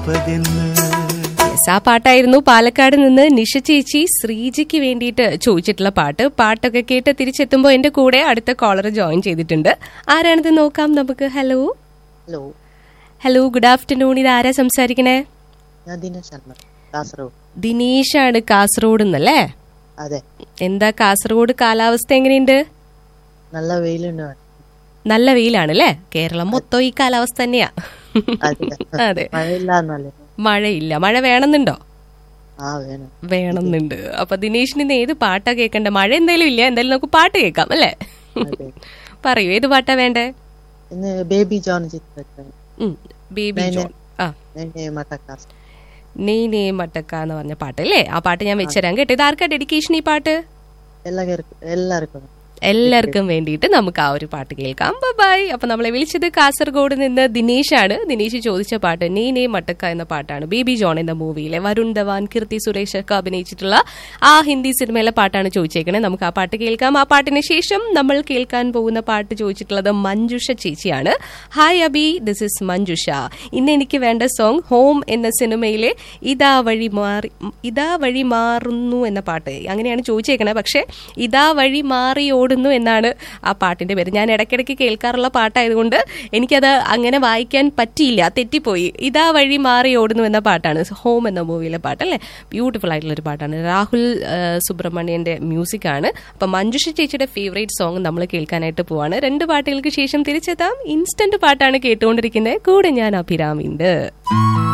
പതിന്ന് Yes, ആ പാട്ടായിരുന്നു പാലക്കാട് നിന്ന് നിഷ ചേച്ചി ശ്രീജിക്ക് വേണ്ടിയിട്ട് ചോദിച്ചിട്ടുള്ള പാട്ട് പാട്ടൊക്കെ കേട്ട് തിരിച്ചെത്തുമ്പോൾ എന്റെ കൂടെ അടുത്ത കോളർ ജോയിൻ ചെയ്തിട്ടുണ്ട് ആരാണിത് നോക്കാം നമുക്ക് hello hello hello good afternoon ഇത് ആരാ സംസാരിക്കണേ ഞാൻ ദിനേശ് ശർമ്മ കാസർഗോഡ് ദിനേശാണ് കാസർഗോഡ് എന്നല്ലേ അതെ എന്താ കാസർഗോഡ് കാലാവസ്ഥ എങ്ങനെയുണ്ട് നല്ല വെയിലുണ്ട് അവിടെ. നല്ല വെയിലാണ് അല്ലേ കേരളം മൊത്തം ഈ കാലാവസ്ഥ തന്നെയാ അതെ അതെ മഴയില്ല എന്നല്ലേ മഴയില്ല മഴ വേണമെന്നുണ്ടോ ആ വേണം വേണമെന്നുണ്ട് അപ്പൊ ദിനേശിന് ഇന്ന് ഏത് പാട്ടാ കേൾക്കണ്ട മഴ എന്തായാലും ഇല്ല എന്തായാലും നമുക്ക് പാട്ട് കേൾക്കാം അല്ലേ അതെ പറയൂ ഏത് പാട്ടാ വേണ്ടേ ഇന്ന് ബേബി ജോൺ ചിത്രത്തിൽ ഉം, ബേബി നേനെ. ജോൺ ആ എന്നെ മട്ടക്കാസ് നീ നീ മട്ടക്ക എന്ന് പറഞ്ഞ പാട്ട് അല്ലേ ആ പാട്ട് ഞാൻ വെച്ചുതരാം കേട്ടോ ഇത് ആർക്കാ ഡെഡിക്കേഷൻ ഈ പാട്ട് എല്ലാവർക്കും എല്ലാവർക്കും എല്ലാവർക്കും വേണ്ടിയിട്ട് നമുക്ക് ആ ഒരു പാട്ട് കേൾക്കാം ബൈ അപ്പൊ നമ്മളെ വിളിച്ചത് കാസർഗോഡ് നിന്ന് ദിനേശാണ് ദിനേശ് ചോദിച്ച പാട്ട് നീ നീ മട്ടക്ക എന്ന പാട്ടാണ് ബേബി ജോൺ എന്ന മൂവിയിലെ വരുൺ ധവാൻ കീർത്തി സുരേഷ് ഒക്കെ അഭിനയിച്ചിട്ടുള്ള ആ ഹിന്ദി സിനിമയിലെ പാട്ടാണ് ചോദിച്ചേക്കണേ നമുക്ക് ആ പാട്ട് കേൾക്കാം ആ പാട്ടിന് ശേഷം നമ്മൾ കേൾക്കാൻ പോകുന്ന പാട്ട് ചോദിച്ചിട്ടുള്ളത് മഞ്ജുഷ ചേച്ചിയാണ് hi Abi this is Manjusha ഇന്ന് എനിക്ക് വേണ്ട സോങ് ഹോം എന്ന സിനിമയിലെ ഇതാ വഴി മാറി ഇതാ വഴി മാറുന്നു എന്ന പാട്ട് അങ്ങനെയാണ് ചോദിച്ചേക്കണേ പക്ഷെ ഇതാ വഴി മാറി ഓടുന്നു എന്നാണ് ആ പാട്ടിന്റെ പേര് ഞാൻ ഇടയ്ക്കിടയ്ക്ക് കേൾക്കാറുള്ള പാട്ടായതുകൊണ്ട് എനിക്കത് അങ്ങനെ വായിക്കാൻ പറ്റിയില്ല തെറ്റിപ്പോയി ഇതാ വഴി മാറി ഓടുന്നു എന്ന പാട്ടാണ് ഹോം എന്ന മൂവിയിലെ പാട്ട് അല്ലേ ബ്യൂട്ടിഫുൾ ആയിട്ടുള്ള ഒരു പാട്ടാണ് രാഹുൽ ആ, സുബ്രഹ്മണ്യന്റെ മ്യൂസിക് ആണ് അപ്പൊ മഞ്ജുഷ ചേച്ചിയുടെ ഫേവറേറ്റ് സോങ് നമ്മൾ കേൾക്കാനായിട്ട് പോവാണ് രണ്ട് പാട്ടുകൾക്ക് ശേഷം തിരിച്ചെത്താം ഇൻസ്റ്റന്റ് പാട്ടാണ് കേട്ടുകൊണ്ടിരിക്കുന്നത് കൂടെ ഞാൻ അഭിരാമിണ്ട്